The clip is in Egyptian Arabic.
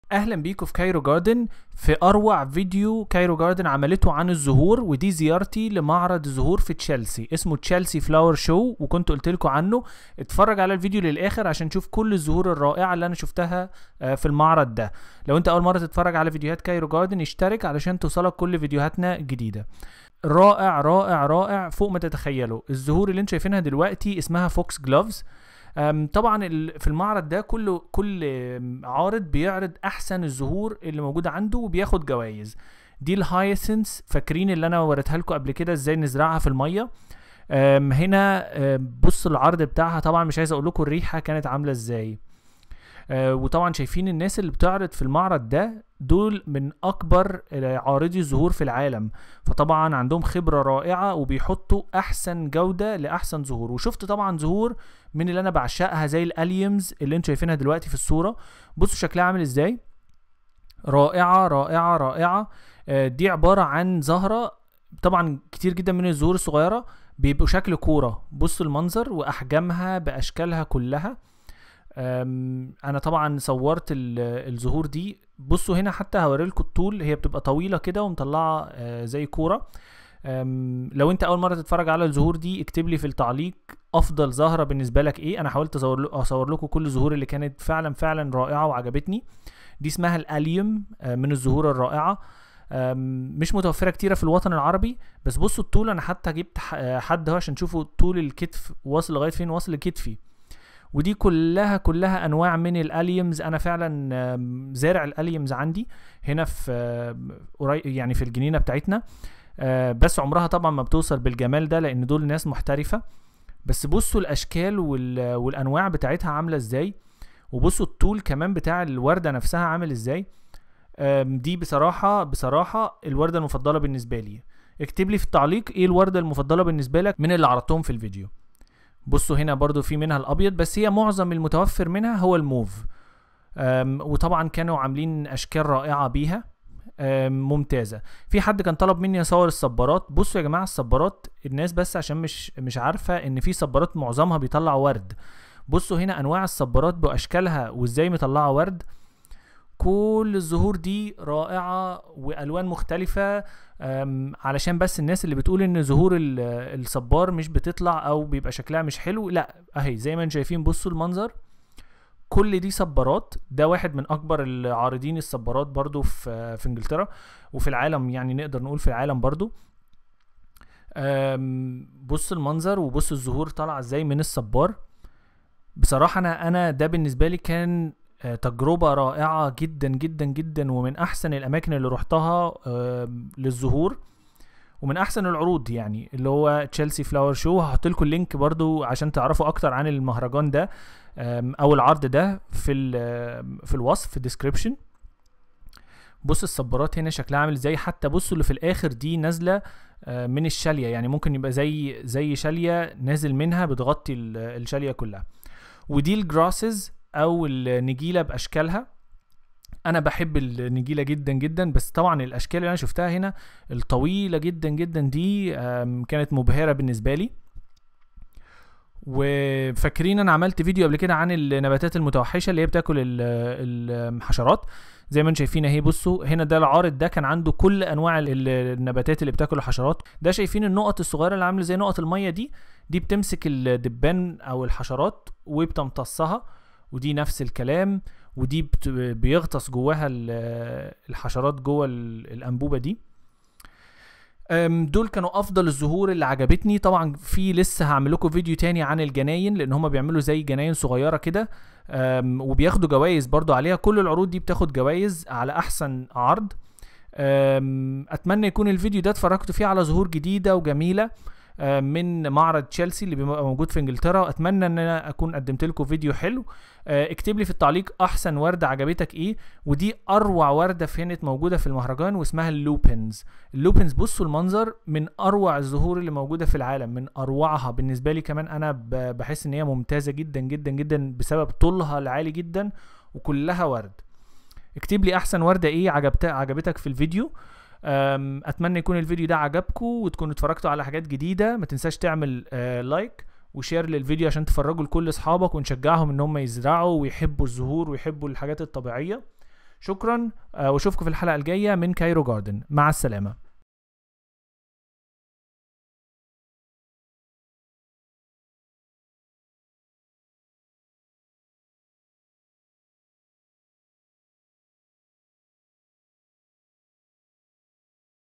اهلا بيكم في كايرو جاردن في اروع فيديو كايرو جاردن عملته عن الزهور ودي زيارتي لمعرض الزهور في تشيلسي اسمه تشيلسي فلاور شو وكنت قلت لكم عنه اتفرج على الفيديو للاخر عشان تشوف كل الزهور الرائعه اللي انا شفتها آه، في المعرض ده لو انت اول مره تتفرج على فيديوهات كايرو جاردن اشترك علشان توصلك كل فيديوهاتنا جديده رائع رائع رائع فوق ما تتخيلوا الزهور اللي انتوا شايفينها دلوقتي اسمها فوكس جلوفز أم، طبعا ال- في المعرض ده كل كل أم، عارض بيعرض احسن الزهور اللي موجوده عنده وبياخد جوائز دي الهايسنس فاكرين اللي انا وريتها لكم قبل كده ازاي نزرعها في الميه أم، هنا أم، بص العرض بتاعها طبعا مش عايز اقول لكم الريحه كانت عامله ازاي آه، وطبعا شايفين الناس اللي بتعرض في المعرض ده دول من اكبر آه، عارضي الزهور في العالم فطبعا عندهم خبره رائعه وبيحطوا احسن جوده لاحسن زهور وشفت طبعا زهور من اللي انا بعشقها زي الاليومز اللي انتوا شايفينها دلوقتي في الصوره بصوا شكلها عامل ازاي رائعه رائعه رائعه آه، دي عباره عن زهره طبعا كتير جدا من الزهور الصغيره بيبقوا شكل كوره بصوا المنظر واحجامها باشكالها كلها أم، انا طبعا صورت ال- الزهور دي بصوا هنا حتى هوريلكم الطول هي بتبقى طويله كده ومطلعه آه، زي كوره أم، لو انت اول مره تتفرج على الزهور دي اكتب لي في التعليق افضل زهره بالنسبه لك ايه انا حاولت اصور ل- اصور لكم كل الزهور اللي كانت فعلا فعلا رائعه وعجبتني دي اسمها الاليوم آه، من الزهور الرائعه أم، مش متوفره كتيره في الوطن العربي بس بصوا الطول انا حتى جبت ح- آه، حد اهو عشان تشوفوا طول الكتف واصل لغايه فين واصل لكتفي ودي كلها كلها انواع من الاليومز انا فعلا آم، زارع الاليومز عندي هنا في آم، قريب يعني في الجنينه بتاعتنا آه، بس عمرها طبعا ما بتوصل بالجمال ده لان دول ناس محترفه بس بصوا الاشكال وال- والانواع بتاعتها عامله ازاي وبصوا الطول كمان بتاع الورده نفسها عامل ازاي آم، دي بصراحه بصراحه الورده المفضله بالنسبه لي اكتب لي في التعليق ايه الورده المفضله بالنسبه لك من اللي عرضتهم في الفيديو بصوا هنا برضو في منها الابيض بس هي معظم المتوفر منها هو الموف أم، وطبعا كانوا عاملين اشكال رائعه بيها أم، ممتازه في حد كان طلب مني اصور الصبارات بصوا يا جماعه الصبارات الناس بس عشان مش مش عارفه ان في صبارات معظمها بيطلع ورد بصوا هنا انواع الصبارات باشكالها وازاي مطلعه ورد كل الزهور دي رائعه والوان مختلفه أم، علشان بس الناس اللي بتقول ان زهور ال- الصبار مش بتطلع او بيبقى شكلها مش حلو لا اهي زي ما انتم شايفين بصوا المنظر كل دي صبارات ده واحد من اكبر العارضين الصبارات برضو في في انجلترا وفي العالم يعني نقدر نقول في العالم برضو أم، بص المنظر وبص الزهور طالعه ازاي من الصبار بصراحه انا انا ده بالنسبه لي كان آه، تجربه رائعه جدا جدا جدا ومن احسن الاماكن اللي رحتها آم، للزهور ومن احسن العروض يعني اللي هو تشيلسي فلاور شو هحط لكم اللينك برضو عشان تعرفوا اكتر عن المهرجان ده آم، او العرض ده في ال- في الوصف في الديسكريبشن بص الصبارات هنا شكلها عامل ازاي حتى بصوا اللي في الاخر دي نازله آه، من الشاليه يعني ممكن يبقى زي زي شاليه نازل منها بتغطي ال- الشاليه كلها ودي الجراسز او النجيله باشكالها انا بحب النجيله جدا جدا بس طبعا الاشكال اللي انا شفتها هنا الطويله جدا جدا دي آم، كانت مبهره بالنسبه لي وفاكرين انا عملت فيديو قبل كده عن النباتات المتوحشه اللي هي بتاكل ال- الحشرات زي ما انتم شايفين اهي بصوا هنا ده العارض ده كان عنده كل انواع ال- النباتات اللي بتاكل الحشرات ده شايفين النقط الصغيره اللي عامله زي نقط الميه دي دي بتمسك الدبان او الحشرات وبتمتصها ودي نفس الكلام ودي بت- بيغطس جواها ال- الحشرات جوه ال- الانبوبه دي أم، دول كانوا افضل الزهور اللي عجبتني طبعا في لسه هعمل لكم فيديو تاني عن الجناين لان هم بيعملوا زي جناين صغيره كده أم، وبياخدوا جوائز برضو عليها كل العروض دي بتاخد جوائز على احسن عرض أم، اتمنى يكون الفيديو ده اتفرجتوا فيه على زهور جديده وجميله أم، من معرض تشيلسي اللي بيبقى موجود في انجلترا اتمنى ان انا اكون قدمت لكم فيديو حلو أه، اكتب لي في التعليق احسن ورده عجبتك ايه ودي اروع ورده كانت موجوده في المهرجان واسمها اللوبنز اللوبنز بصوا المنظر من اروع الزهور اللي موجوده في العالم من اروعها بالنسبه لي كمان انا ب- بحس ان هي ممتازه جدا جدا جدا بسبب طولها العالي جدا وكلها ورد اكتب لي احسن ورده ايه عجبت عجبتك في الفيديو أم، اتمنى يكون الفيديو ده عجبكم وتكونوا اتفرجتوا على حاجات جديده ما تنساش تعمل آه، لايك وشير للفيديو عشان تفرجوا لكل اصحابك ونشجعهم ان هم يزرعوا ويحبوا الزهور ويحبوا الحاجات الطبيعيه شكرا آه، واشوفكم في الحلقه الجايه من كايرو جاردن مع السلامه